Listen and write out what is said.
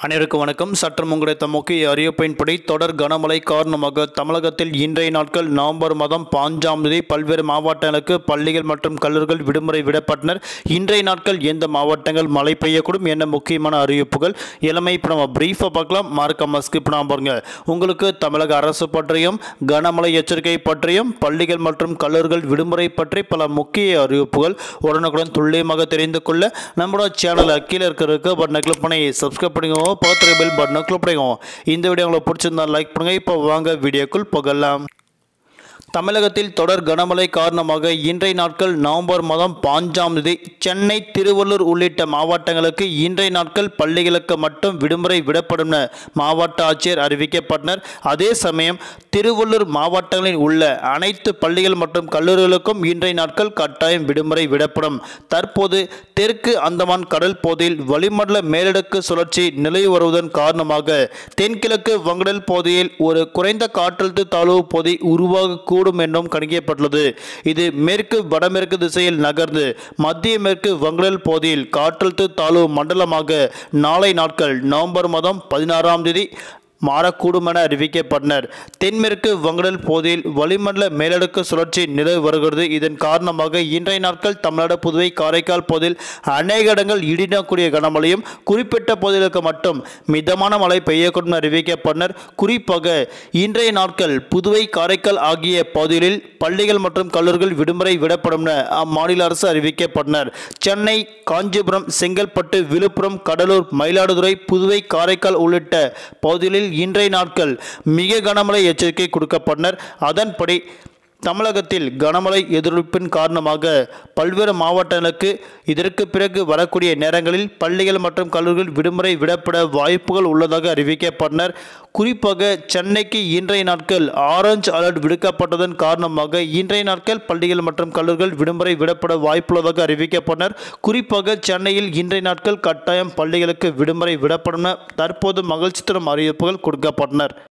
அனைவருக்கும் வணக்கம் சற்றம் கிடைத்த முக்கிய அறிவிப்பின்படி தொடர் கனமழை காரணமாக தமிழகத்தில் இன்றைய நாட்கள் நவம்பர் மாதம் பாஞ்சாம் தேதி பல்வேறு மாவட்டங்களுக்கு பள்ளிகள் மற்றும் கல்லூரிகள் விடுமுறை விடப்பட்டனர் இன்றைய நாட்கள் எந்த மாவட்டங்கள் மழை பெய்யக்கூடும் என்ன முக்கியமான அறிவிப்புகள் எல்லாமே இப்போ நம்ம பிரீஃபாக பார்க்கலாம் மார்க்காம ஸ்கிப் பண்ணாம பாருங்க உங்களுக்கு தமிழக அரசு பற்றியும் கனமழை எச்சரிக்கை பற்றியும் பள்ளிகள் மற்றும் கல்லூரிகள் விடுமுறை பற்றி பல முக்கிய அறிவிப்புகள் உடனுக்குடன் துல்லியமாக தெரிந்து கொள்ள நம்மளோட சேனலை கீழே இருக்கிறதுக்கு பட்டனை கிளிக் பண்ணி சப்ஸ்கிரைப் பண்ணிக்கோங்க பக்கத்தில் பெல் பட்டனை கிளிக் பண்ணிக்கோங்க இந்த வீடியோ உங்களுக்கு பிடிச்சிருந்தா லைக் பண்ணுங்க இப்போ வாங்க வீடியோக்குள் போகலாம் தமிழகத்தில் தொடர் கனமழை காரணமாக இன்றைய நாட்கள் நவம்பர் மாதம் பாஞ்சாம் தேதி சென்னை திருவள்ளூர் உள்ளிட்ட மாவட்டங்களுக்கு இன்றைய நாட்கள் பள்ளிகளுக்கு மட்டும் விடுமுறை விடப்படும் என மாவட்ட ஆட்சியர் அறிவிக்கப்பட்டனர் அதே சமயம் திருவள்ளூர் மாவட்டங்களில் உள்ள அனைத்து பள்ளிகள் மற்றும் கல்லூரிகளுக்கும் இன்றைய நாட்கள் கட்டாயம் விடுமுறை விடப்படும் தற்போது தெற்கு அந்தமான் கடல் பகுதியில் வளிமண்டல மேலடுக்கு சுழற்சி நிலவி வருவதன் காரணமாக தென்கிழக்கு வங்கடல் பகுதியில் ஒரு குறைந்த காற்றழுத்த தாழ்வு பகுதி உருவாகக்கூடும் என்றும் கணிக்கப்பட்டுள்ளது இது மேற்கு வடமேற்கு திசையில் நகர்ந்து மத்திய மேற்கு வங்கடல் பகுதியில் காற்றழுத்த தாழ்வு மண்டலமாக நாளை நாட்கள் நவம்பர் மாதம் பதினாறாம் தேதி மாறக்கூடும் என அறிவிக்கப்பட்டனர் தென்மேற்கு வங்கடல் பகுதியில் வளிமண்டல மேலடுக்கு சுழற்சி நிலவி வருகிறது இதன் காரணமாக இன்றைய நாட்கள் தமிழ்நாடு புதுவை காரைக்கால் பகுதியில் அநேக இடங்கள் இடினக்கூடிய கனமழையும் குறிப்பிட்ட பகுதிகளுக்கு மட்டும் மிதமான மழை பெய்யக்கூடும் என அறிவிக்கப்பட்டனர் குறிப்பாக இன்றைய நாட்கள் புதுவை காரைக்கால் ஆகிய பகுதிகளில் பள்ளிகள் மற்றும் கல்லூரிகள் விடுமுறை விடப்படும் என அம்மாநில அரசு அறிவிக்கப்பட்டனர் சென்னை காஞ்சிபுரம் செங்கல்பட்டு விழுப்புரம் கடலூர் மயிலாடுதுறை புதுவை காரைக்கால் உள்ளிட்ட பகுதிகளில் இன்றைய நாட்கள் மிக கனமழை எச்சரிக்கை கொடுக்கப்பட்டனர் அதன்படி தமிழகத்தில் கனமழை எதிர்ப்பின் காரணமாக பல்வேறு மாவட்டங்களுக்கு இதற்கு பிறகு வரக்கூடிய நேரங்களில் பள்ளிகள் மற்றும் கல்லூரிகள் விடுமுறை விடப்பட வாய்ப்புகள் உள்ளதாக அறிவிக்கப்பட்டனர் குறிப்பாக சென்னைக்கு இன்றைய நாட்கள் ஆரஞ்சு அலர்ட் விடுக்கப்பட்டதன் காரணமாக இன்றைய நாட்கள் பள்ளிகள் மற்றும் கல்லூரிகள் விடுமுறை விடப்பட வாய்ப்புள்ளதாக அறிவிக்கப்பட்டனர் குறிப்பாக சென்னையில் இன்றைய நாட்கள் கட்டாயம் பள்ளிகளுக்கு விடுமுறை விடப்படும் என தற்போது மகிழ்ச்சி தரும் அறிவிப்புகள் கொடுக்கப்பட்டனர்